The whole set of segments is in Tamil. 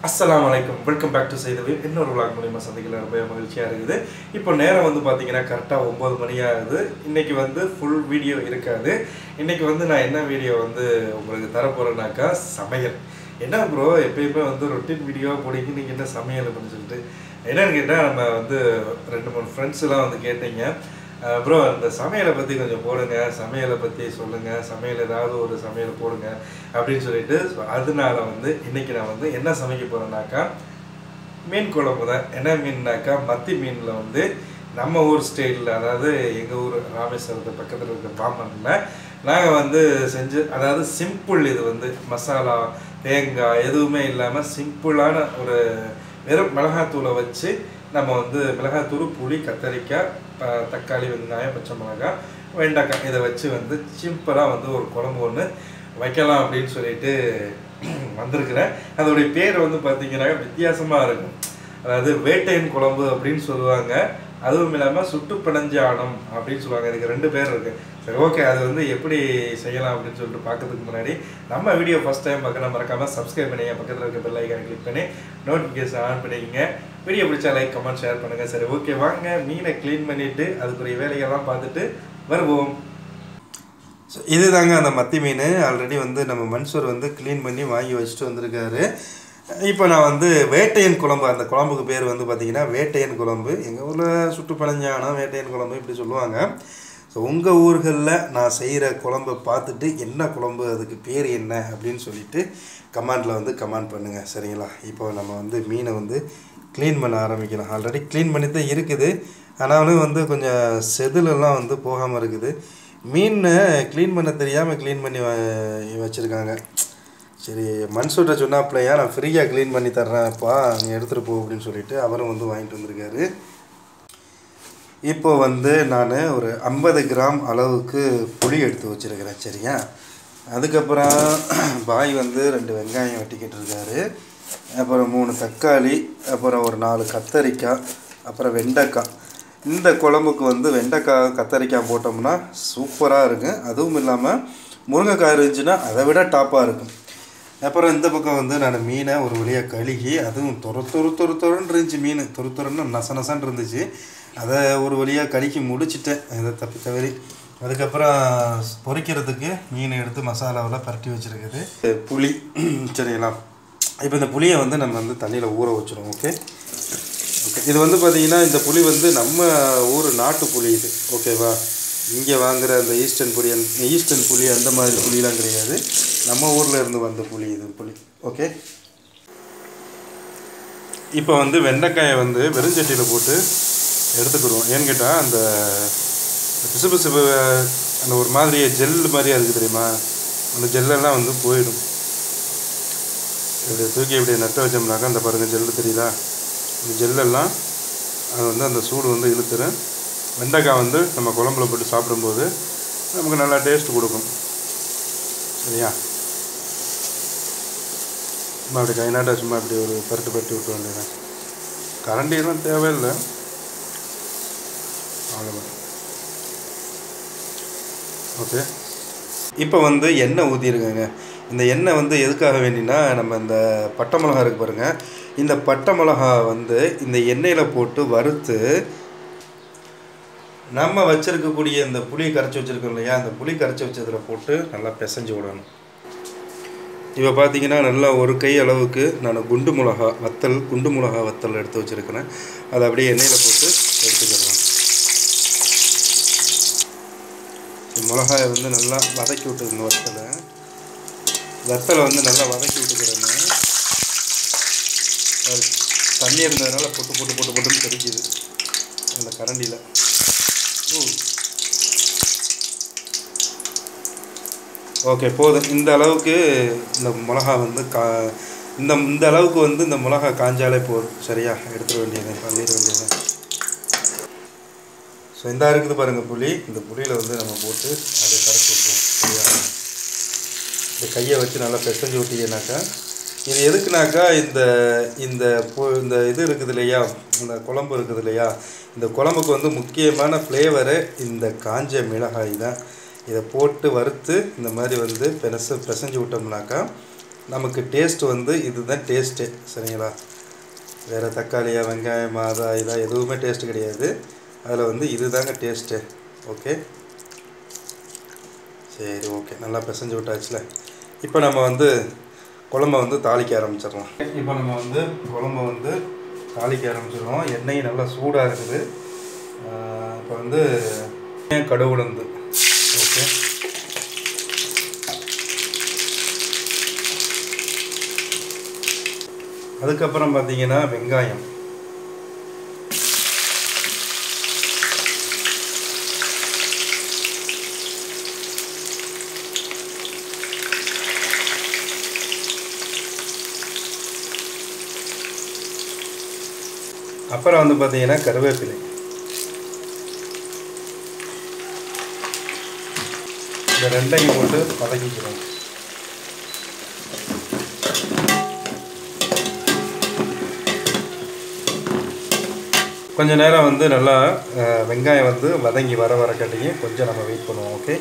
அஸ்ஸலாமு அலைக்கும் வெல்கம் பேக் டு செய்தவி இன்னொரு விளாக் மூலியமா சந்திக்கல ரொம்ப மகிழ்ச்சியாக இருக்குது இப்போ நேரம் வந்து பார்த்தீங்கன்னா கரெக்டாக ஒம்பது மணி ஆகுது இன்னைக்கு வந்து ஃபுல் வீடியோ இருக்காது இன்னைக்கு வந்து நான் என்ன வீடியோ வந்து உங்களுக்கு தர போகிறேன்னாக்கா சமையல் என்ன ப்ரோ எப்பயுமே வந்து ரொட்டீன் வீடியோ போடிங்க நீங்கள் என்ன சமையல் அப்படின்னு சொல்லிட்டு என்னன்னு கேட்டால் நம்ம வந்து ரெண்டு மூணு ஃப்ரெண்ட்ஸ்லாம் வந்து கேட்டீங்க ப்ரோ அந்த சமையலை பற்றி கொஞ்சம் போடுங்க சமையலை பற்றி சொல்லுங்கள் சமையல் ஏதாவது ஒரு சமையல் போடுங்க அப்படின்னு சொல்லிட்டு so அதனால வந்து இன்னைக்கு நான் வந்து என்ன சமைக்க போகிறேன்னாக்கா மீன் குழம்பு தான் என்ன மீன்னாக்கா மத்தி மீனில் வந்து நம்ம ஊர் ஸ்டைலில் அதாவது எங்கள் ஊர் ராமேஸ்வரத்து பக்கத்தில் இருக்க பாம்பனில் நாங்கள் வந்து செஞ்சு அதாவது சிம்பிள் இது வந்து மசாலா தேங்காய் எதுவுமே இல்லாமல் சிம்பிளான ஒரு வெறும் மிளகாத்தூளை வச்சு நம்ம வந்து மிளகாத்தூள் புளி கத்தரிக்காய் ப- தக்காளி வெங்காயம் பச்சை மிளகாய் வெண்டைக்காய் இதை வச்சு வந்து சிம்பிளாக வந்து ஒரு குழம்பு ஒன்று வைக்கலாம் அப்படின்னு சொல்லிட்டு வந்திருக்கிறேன் அதோடைய பேர் வந்து பார்த்தீங்கன்னா வித்தியாசமாக இருக்கும் அதாவது வேட்டையன் குழம்பு அப்படின்னு சொல்லுவாங்க அதுவும் இல்லாமல் சுட்டு பிணைஞ்சானம் அப்படின்னு சொல்லுவாங்க இதுக்கு ரெண்டு பேர் இருக்கு சரி ஓகே அது வந்து எப்படி செய்யலாம் அப்படின்னு சொல்லிட்டு பார்க்கறதுக்கு முன்னாடி நம்ம வீடியோ ஃபஸ்ட் டைம் பார்க்கலாம் மறக்காம சப்ஸ்கிரைப் பண்ணிங்க பக்கத்தில் இருக்க பெல் ஐக்கானை கிளிக் பண்ணி நோட்டிஃபிகேஷன் ஆன் பண்ணிக்கங்க வீடியோ பிடிச்சா லைக் கமெண்ட் ஷேர் பண்ணுங்கள் சரி ஓகே வாங்க மீனை க்ளீன் பண்ணிவிட்டு அதுக்குரிய வேலைகள்லாம் பார்த்துட்டு வருவோம் ஸோ இதுதாங்க அந்த மத்தி மீன் ஆல்ரெடி வந்து நம்ம மன்சூர் வந்து க்ளீன் பண்ணி வாங்கி வச்சுட்டு வந்திருக்காரு இப்போ நான் வந்து வேட்டையன் குழம்பு அந்த குழம்புக்கு பேர் வந்து பார்த்தீங்கன்னா வேட்டையன் குழம்பு எங்கள் ஊரில் சுட்டு பழஞ்சானம் வேட்டையன் குழம்பு இப்படி சொல்லுவாங்க ஸோ உங்கள் ஊர்களில் நான் செய்கிற குழம்பை பார்த்துட்டு என்ன குழம்பு அதுக்கு பேர் என்ன அப்படின்னு சொல்லிட்டு கமெண்டில் வந்து கமெண்ட் பண்ணுங்கள் சரிங்களா இப்போ நம்ம வந்து மீனை வந்து க்ளீன் பண்ண ஆரம்பிக்கலாம் ஆல்ரெடி க்ளீன் பண்ணி தான் இருக்குது ஆனாலும் வந்து கொஞ்சம் செதிலெல்லாம் வந்து போகாமல் இருக்குது மீன் க்ளீன் பண்ண தெரியாமல் க்ளீன் பண்ணி வ- வச்சுருக்காங்க சரி மன்சூர்கிட்ட சொன்னாப்லையா நான் ஃப்ரீயாக க்ளீன் பண்ணி தர்றேன்ப்பா நீ எடுத்துகிட்டு போ அப்படின்னு சொல்லிட்டு அவரும் வந்து வாங்கிட்டு வந்திருக்காரு இப்போ வந்து நான் ஒரு ஐம்பது கிராம் அளவுக்கு புளி எடுத்து வச்சுருக்கிறேன் சரியா அதுக்கப்புறம் பாய் வந்து ரெண்டு வெங்காயம் வெட்டிக்கிட்டு இருக்காரு அப்புறம் மூணு தக்காளி அப்புறம் ஒரு நாலு கத்தரிக்காய் அப்புறம் வெண்டைக்காய் இந்த குழம்புக்கு வந்து வெண்டைக்காய் கத்தரிக்காய் போட்டோம்னா சூப்பராக இருக்கும் அதுவும் இல்லாமல் முருங்கைக்காய் இருந்துச்சுன்னா அதை விட டாப்பாக இருக்கும் அப்புறம் இந்த பக்கம் வந்து நான் மீனை ஒரு வழியாக கழுகி அதுவும் தொறு தொறு தொறு தொறுன்னு இருந்துச்சு மீன் தொறு தொறுன்னு நச நசன்னு இருந்துச்சு அதை ஒரு வழியாக கழுகி முடிச்சிட்டேன் இதை தப்பி தவறி அதுக்கப்புறம் பொரிக்கிறதுக்கு மீனை எடுத்து மசாலாவில் பரட்டி வச்சுருக்குது புளி சரிங்களா இப்போ இந்த புளியை வந்து நம்ம வந்து தண்ணியில் ஊற வச்சிடும் ஓகே ஓகே இது வந்து பார்த்தீங்கன்னா இந்த புளி வந்து நம்ம ஊர் நாட்டு புளி இது ஓகேவா இங்கே வாங்குற அந்த ஈஸ்டர்ன் புளி அந்த ஈஸ்டர்ன் புளி அந்த மாதிரி புளிலாம் கிடையாது நம்ம ஊரில் இருந்து வந்த புளி இது புளி ஓகே இப்போ வந்து வெண்டைக்காயை வந்து வெறுஞ்சட்டியில் போட்டு எடுத்துக்கிடுவோம் ஏன்னு கேட்டால் அந்த பிசு பிசுப்பு அந்த ஒரு மாதிரி ஜெல் மாதிரியா இருக்குது தெரியுமா அந்த ஜெல்லெல்லாம் வந்து போயிடும் இப்படி தூக்கி இப்படி நட்ட வச்சோம்னாக்கா அந்த பாருங்கள் ஜெல்லு தெரியுதா இந்த ஜெல்லெல்லாம் அது வந்து அந்த சூடு வந்து இழுத்துரும் வெண்டைக்காய் வந்து நம்ம குழம்புல போட்டு சாப்பிடும்போது நமக்கு நல்லா டேஸ்ட் கொடுக்கும் சரியா சும்மா அப்படி கை நாட்டா சும்மா இப்படி ஒரு பரட்டு பரட்டி விட்டு வேண்டியதான் கரண்டியெல்லாம் தேவையில்லை அவ்வளோதான் ஓகே இப்போ வந்து எண்ணெய் ஊற்றிருக்கேங்க இந்த எண்ணெய் வந்து எதுக்காக வேண்டினா நம்ம இந்த பட்டை மிளகா இருக்கு பாருங்க இந்த பட்டை மிளகா வந்து இந்த எண்ணெயில் போட்டு வறுத்து நம்ம வச்சிருக்கக்கூடிய இந்த புளி கரைச்சி வச்சிருக்கோம் இல்லையா அந்த புளி கரைச்சி வச்சதில் போட்டு நல்லா பிசைஞ்சு விடணும் இப்போ பார்த்தீங்கன்னா நல்லா ஒரு கை அளவுக்கு நான் குண்டு மிளகா வத்தல் குண்டு மிளகா வத்தல் எடுத்து வச்சுருக்கிறேன் அதை அப்படியே எண்ணெயில் போட்டு எடுத்துக்கிடலாம் மிளகாயை வந்து நல்லா வதக்கி விட்டுருங்க வத்தலை வத்தலை வந்து நல்லா வதக்கி விட்டுக்கிறேன்னு அது தண்ணி இருந்ததுனால பொட்டு பொட்டு பொட்டு பொட்டுன்னு தெரிக்குது அந்த கரண்டியில் ஓ ஓகே போதும் இந்த அளவுக்கு இந்த மிளகா வந்து கா இந்த இந்த அளவுக்கு வந்து இந்த மிளகா காஞ்சாலே போதும் சரியா எடுத்துட வேண்டியது பண்ணிட வேண்டியது ஸோ இந்த இருக்குது பாருங்கள் புளி இந்த புளியில் வந்து நம்ம போட்டு அதை கரைச்சி விட்டுருவோம் சரியா இந்த கையை வச்சு நல்லா பிசைஞ்சு விட்டீங்கன்னாக்கா இது எதுக்குனாக்கா இந்த இந்த பு- இந்த இது இருக்குது இல்லையா இந்த குழம்பு இருக்குது இல்லையா இந்த குழம்புக்கு வந்து முக்கியமான ஃப்ளேவரு இந்த காஞ்ச மிளகாய் தான் இதை போட்டு வறுத்து இந்த மாதிரி வந்து பெருசு பிசைஞ்சு விட்டோம்னாக்கா நமக்கு டேஸ்ட் வந்து இதுதான் டேஸ்ட்டு சரிங்களா வேறு தக்காளியா வெங்காயம் அதா இதா எதுவுமே டேஸ்ட் கிடையாது அதில் வந்து இதுதாங்க டேஸ்ட்டு ஓகே சரி ஓகே நல்லா பிசைஞ்சு விட்டாச்சுல இப்போ நம்ம வந்து குழம்ப வந்து தாளிக்க ஆரம்பிச்சிடலாம் இப்போ நம்ம வந்து குழம்ப வந்து தாளிக்க ஆரம்பிச்சிடுவோம் எண்ணெய் நல்லா சூடாக இருக்குது ஆஹ் இப்போ வந்து கடுகு உளுந்து ஓகே அதுக்கப்புறம் பார்த்தீங்கன்னா வெங்காயம் அப்புறம் வந்து பார்த்தீங்கன்னா கருவேப்பிலை இந்த ரெண்டையும் போட்டு வதக்கிக்கிறோம் கொஞ்ச நேரம் வந்து நல்லா அஹ், வெங்காயம் வந்து வதங்கி வர வர கட்டியும் கொஞ்சம் நம்ம வெயிட் பண்ணுவோம் ஓகே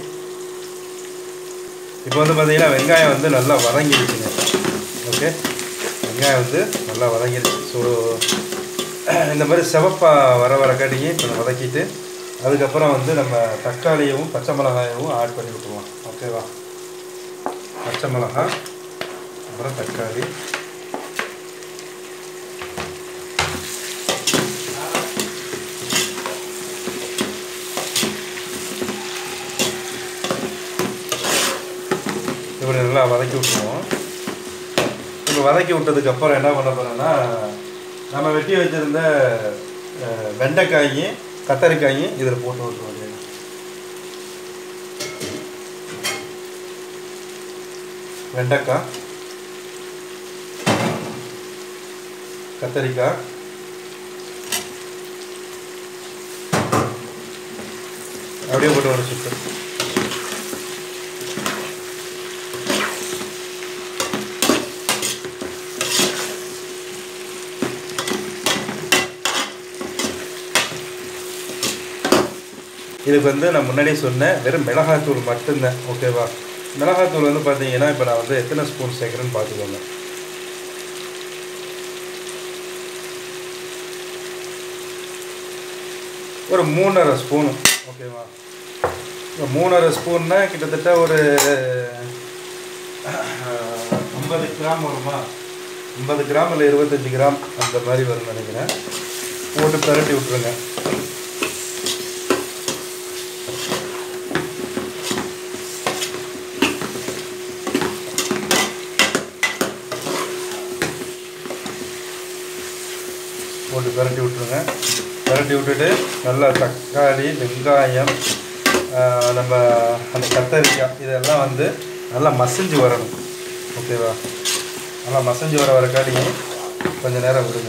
இப்போ வந்து பார்த்தீங்கன்னா வெங்காயம் வந்து நல்லா வதங்கிடுச்சுங்க ஓகே வெங்காயம் வந்து நல்லா வதங்கிடுச்சு ஸோ இந்த மாதிரி சிவப்பாக வர வர கட்டியும் கொஞ்சம் வதக்கிட்டு அதுக்கப்புறம் வந்து நம்ம தக்காளியும் பச்சை மிளகாயும் ஆட் பண்ணி விட்டுருவோம் ஓகேவா பச்சை மிளகாய் அப்புறம் தக்காளி இப்படி நல்லா வதக்கி விட்டுருவோம் இப்போ வதக்கி விட்டதுக்கப்புறம் என்ன பண்ண போகிறோன்னா நம்ம வெட்டி வச்சுருந்த அஹ், வெண்டைக்காயும் கத்தரிக்காயும் இதில் போட்டு விட்டுருவோம் வெண்டைக்காய் கத்தரிக்காய் அப்படியே போட்டு ஒரு சுத்து இதுக்கு வந்து நான் முன்னாடியே சொன்னேன் வெறும் மிளகாத்தூள் மட்டும்தான் ஓகேவா மிளகாத்தூள் வந்து பார்த்தீங்கன்னா இப்போ நான் வந்து எத்தனை ஸ்பூன் சேர்க்குறேன்னு பார்த்துக்கோங்க ஒரு மூணரை ஸ்பூனு ஓகேவா இப்போ மூணரை ஸ்பூன்னா கிட்டத்தட்ட ஒரு ஐம்பது கிராம் வருமா ஐம்பது கிராம் இல்லை இருபத்தஞ்சி கிராம் அந்த மாதிரி வரும்னு நினைக்கிறேன் போட்டு பிரட்டி விட்ருங்க போட்டு பிரட்டி விட்ருங்க பிரட்டி விட்டுட்டு நல்லா தக்காளி வெங்காயம் ஆஹ், நம்ம அந்த கத்தரிக்காய் இதெல்லாம் வந்து நல்லா மசிஞ்சு வரணும் ஓகேவா நல்லா மசிஞ்சு வர வர காட்டியும் கொஞ்சம் நேரம் விடுங்க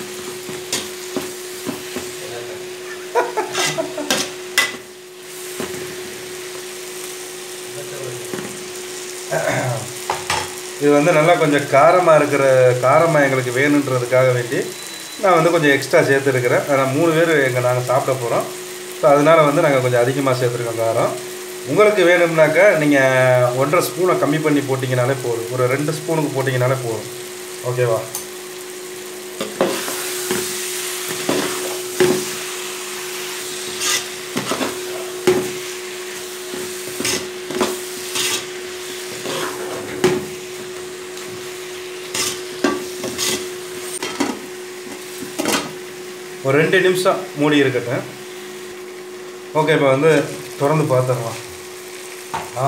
இது வந்து நல்லா கொஞ்சம் காரமாக இருக்கிற காரமாக எங்களுக்கு வேணுன்றதுக்காக வேண்டி நான் வந்து கொஞ்சம் எக்ஸ்ட்ரா சேர்த்துருக்கிறேன் ஆனால் மூணு பேர் எங்கள் நாங்கள் சாப்பிட போகிறோம் ஸோ அதனால் வந்து நாங்கள் கொஞ்சம் அதிகமாக சேர்த்துருக்கோம் காரம் உங்களுக்கு வேணும்னாக்கா நீங்கள் ஒன்றரை ஸ்பூனை கம்மி பண்ணி போட்டிங்கனாலே போதும் ஒரு ரெண்டு ஸ்பூனுக்கு போட்டிங்கனாலே போதும் ஓகேவா ஒரு ரெண்டு நிமிஷம் மூடி இருக்கட்டும் ஓகே இப்போ வந்து திறந்து பார்த்துடலாம் ஆ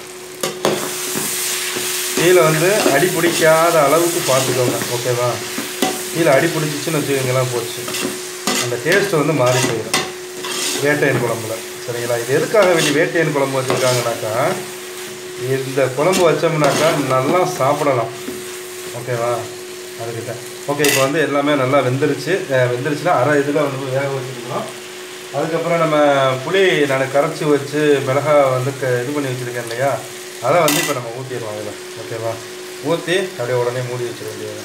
கீழே வந்து அடி பிடிக்காத அளவுக்கு பார்த்துக்கோங்க ஓகேவா கீழே அடி பிடிச்சிச்சின்னு வச்சுக்கோங்களேன் போச்சு அந்த டேஸ்ட் வந்து மாறி போயிடும் வேட்டையன் குழம்புல சரிங்களா இது எதுக்காக வேண்டி வேட்டையன் குழம்பு வச்சுருக்காங்கனாக்கா இந்த குழம்பு வச்சோம்னாக்கா நல்லா சாப்பிடலாம் ஓகேவா அதுக்கிட்ட ஓகே இப்போ வந்து எல்லாமே நல்லா வெந்துருச்சு அஹ் வெந்துருச்சுன்னா அரை இதில் வந்து வேக வச்சுருக்கணும் அதுக்கப்புறம் நம்ம புளி நான் கரைச்சி வச்சு மிளகா வந்து க இது பண்ணி வச்சுருக்கேன் இல்லையா அதை வந்து இப்போ நம்ம ஊற்றிடுவோம் அதில் ஓகேவா ஊற்றி அப்படியே உடனே மூடி வச்சிட வேண்டியது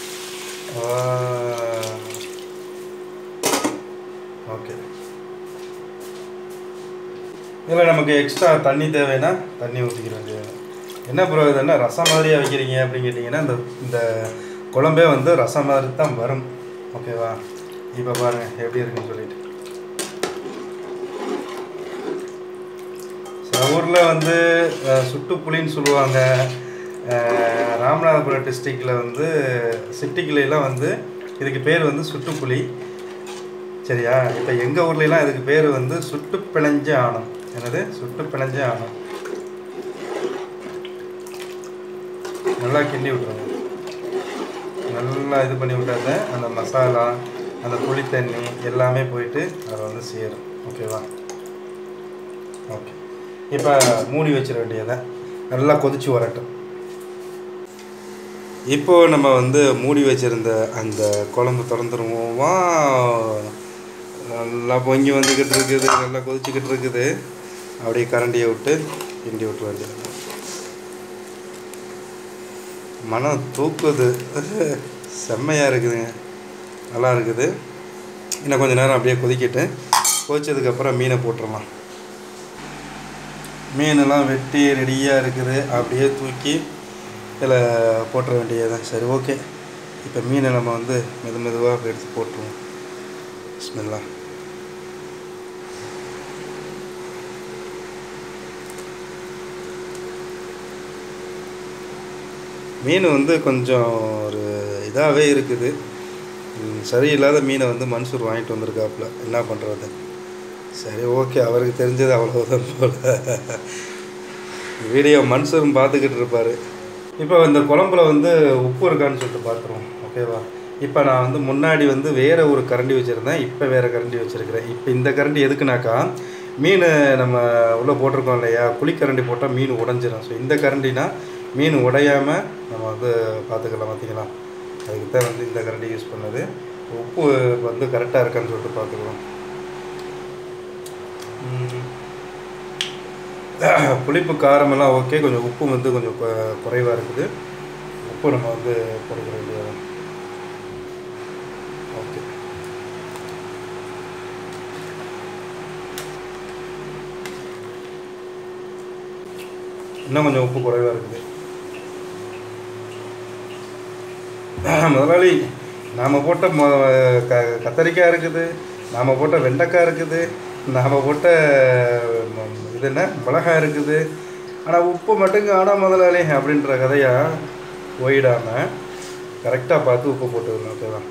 ஓகே இதில் நமக்கு எக்ஸ்ட்ரா தண்ணி தேவைன்னா தண்ணி ஊற்றிக்கிற வேண்டியது என்ன ப்ரோ இது என்ன ரசம் மாதிரியா வைக்கிறீங்க அப்படின்னு கேட்டிங்கன்னா இந்த இந்த குழம்பே வந்து ரசம் மாதிரி தான் வரும் ஓகேவா இப்போ பாருங்க எப்படி இருக்குன்னு சொல்லிட்டு சில ஊரில் வந்து அஹ், சுட்டு புளின்னு சொல்லுவாங்க அஹ், ராமநாதபுரம் டிஸ்ட்ரிக்டில் வந்து சிட்டிக்குலாம் வந்து இதுக்கு பேர் வந்து சுட்டுப்புளி சரியா இப்போ எங்கள் ஊர்லலாம் இதுக்கு பேர் வந்து சுட்டு பிணைஞ்ச ஆணம் என்னது சுட்டு பிணைஞ்ச ஆணம் நல்லா கிண்டி விட்டுருங்க நல்லா இது பண்ணி விட்டாத அந்த மசாலா அந்த புளி தண்ணி எல்லாமே போயிட்டு அதில் வந்து சேரும் ஓகேவா ஓகே இப்போ மூடி வச்சிட வேண்டியதை நல்லா கொதிச்சு வரட்டும் இப்போ நம்ம வந்து மூடி வச்சிருந்த அந்த குழம்பு திறந்துருவோமா நல்லா பொங்கி வந்துக்கிட்டு இருக்குது நல்லா கொதிச்சுக்கிட்டு இருக்குது அப்படியே கரண்டியை விட்டு கிண்டி விட்டு வேண்டியது மனம் தூக்குது செம்மையாக இருக்குதுங்க நல்லா இருக்குது இன்னும் கொஞ்சம் நேரம் அப்படியே கொதிக்கிட்டு கொதிச்சதுக்கப்புறம் மீனை போட்டுடலாம் மீனெல்லாம் வெட்டி ரெடியாக இருக்குது அப்படியே தூக்கி இதில் போட்டுற வேண்டியதுதான் சரி ஓகே இப்போ மீனை நம்ம வந்து மெது மெதுவாக எடுத்து போட்டுருவோம் ஸ்மெல்லாம் மீன் வந்து கொஞ்சம் ஒரு இதாகவே இருக்குது ம், சரியில்லாத மீனை வந்து மன்சூர் வாங்கிட்டு வந்திருக்காப்புல என்ன பண்ணுறது சரி ஓகே அவருக்கு தெரிஞ்சது அவ்வளோதான் போல வீடியோ மன்சூரும் பார்த்துக்கிட்டு இருப்பார் இப்போ இந்த குழம்புல வந்து உப்பு இருக்கான்னு சொல்லிட்டு பார்த்துருவோம் ஓகேவா இப்போ நான் வந்து முன்னாடி வந்து வேறு ஒரு கரண்டி வச்சுருந்தேன் இப்போ வேறு கரண்டி வச்சுருக்கிறேன் இப்போ இந்த கரண்டி எதுக்குனாக்கா மீன் நம்ம உள்ளே போட்டிருக்கோம் இல்லையா புளிக்கரண்டி போட்டால் மீன் உடஞ்சிரும் ஸோ இந்த கரண்டினா மீன் உடையாமல் நம்ம வந்து பார்த்துக்கலாம் பார்த்தீங்களா அதுக்கு தான் வந்து இந்த கரண்டி யூஸ் பண்ணது உப்பு வந்து கரெக்டாக இருக்கான்னு சொல்லிட்டு பார்த்துக்கலாம் ம். புளிப்பு காரமெல்லாம் ஓகே கொஞ்சம் உப்பு வந்து கொஞ்சம் கொ- குறைவா இருக்குது உப்பு நம்ம வந்து கொடுக்க வேண்டியது ஓகே இன்னும் கொஞ்சம் உப்பு குறைவா இருக்குது முதலாளி நாம் போட்ட மொ க கத்தரிக்காய் இருக்குது நாம் போட்ட வெண்டைக்காய் இருக்குது நாம் போட்ட ம- இது என்ன மிளகாய் இருக்குது ஆனால் உப்பு மட்டும் காணோம் முதலாளி அப்படின்ற கதையா போயிடாமல் கரெக்டாக பார்த்து உப்பு போட்டுக்கணும் ஓகேவா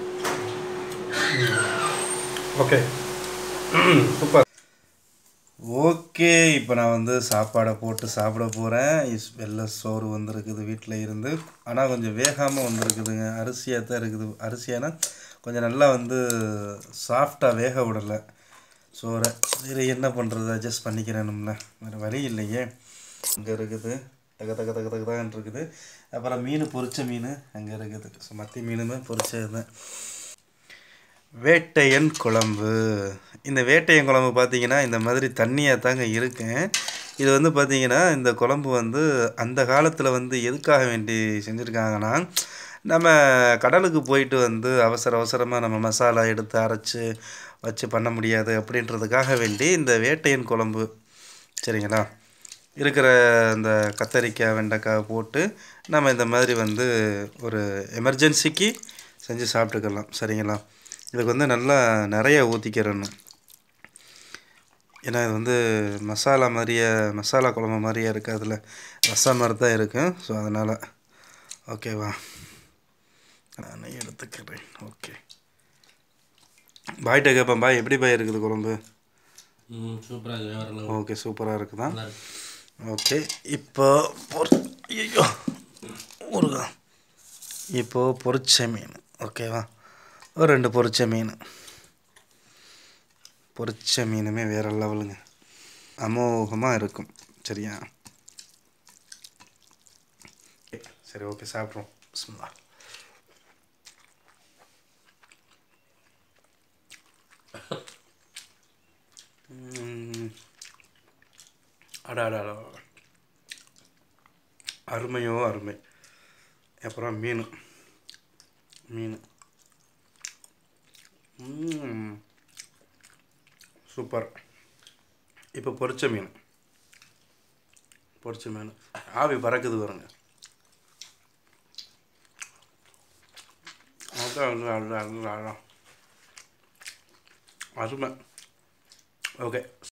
ஓகே சூப்பர் ஓகே இப்போ நான் வந்து சாப்பாடை போட்டு சாப்பிட போகிறேன் வெள்ளை சோறு வந்திருக்குது வீட்டில் இருந்து ஆனால் கொஞ்சம் வேகாமல் வந்திருக்குதுங்க அரிசியாக தான் இருக்குது அரிசியானா கொஞ்சம் நல்லா வந்து சாஃப்டாக வேக விடலை சோறை சரி என்ன பண்ணுறது அட்ஜஸ்ட் பண்ணிக்கிறேனும்ல வேறு வழி இல்லையே இங்கே இருக்குது தக தக தக தக தகன்னு இருக்குது அப்புறம் மீன் பொரிச்ச மீன் அங்கே இருக்குது ஸோ மத்தி மீனுமே பொரிச்சது வேட்டையன் குழம்பு இந்த வேட்டையன் குழம்பு பார்த்தீங்கன்னா இந்த மாதிரி தண்ணியாக தாங்க இருக்கேன் இது வந்து பார்த்தீங்கன்னா இந்த குழம்பு வந்து அந்த காலத்தில் வந்து எதுக்காக வேண்டி செஞ்சுருக்காங்கன்னா நம்ம கடலுக்கு போயிட்டு வந்து அவசர அவசரமாக நம்ம மசாலா எடுத்து அரைச்சி வச்சு பண்ண முடியாது அப்படின்றதுக்காக வேண்டி இந்த வேட்டையன் குழம்பு சரிங்களா இருக்கிற இந்த கத்தரிக்காய் வெண்டைக்காய் போட்டு நம்ம இந்த மாதிரி வந்து ஒரு எமர்ஜென்சிக்கு செஞ்சு சாப்பிட்டுக்கலாம் சரிங்களா இதுக்கு வந்து நல்லா நிறைய ஊற்றிக்கிறணும் ஏன்னா இது வந்து மசாலா மாதிரியே மசாலா குழம்பு மாதிரியே இருக்காதுல ரசம் மாதிரி தான் இருக்கும் ஸோ அதனால் ஓகேவா நான் எடுத்துக்கிறேன் ஓகே பாய்கிட்ட கேட்பேன் பாய் எப்படி பாய் இருக்குது குழம்பு ம் சூப்பராக இருக்குது வேறு level. ஓகே சூப்பராக இருக்குதா நல்லா இருக்கு ஓகே இப்போ பொரி ஐயோ ஊறுகா இப்போ பொரிச்ச மீன் ஓகேவா ஒரு ரெண்டு பொரிச்ச மீன் பொரிச்ச மீனுமே வேற லெவலுங்க அமோகமாக இருக்கும் சரியா சரி ஓகே சாப்பிட்றோம் சும்மா அடாடா அருமையோ அருமை அப்புறம் மீன் மீன் ம். சூப்பர் இப்போ பொரிச்ச மீன் பொரிச்ச மீன் ஆவி பறக்குது பாருங்க அதான் அதான் அதான் அதான் அதான் அருமை ஓகே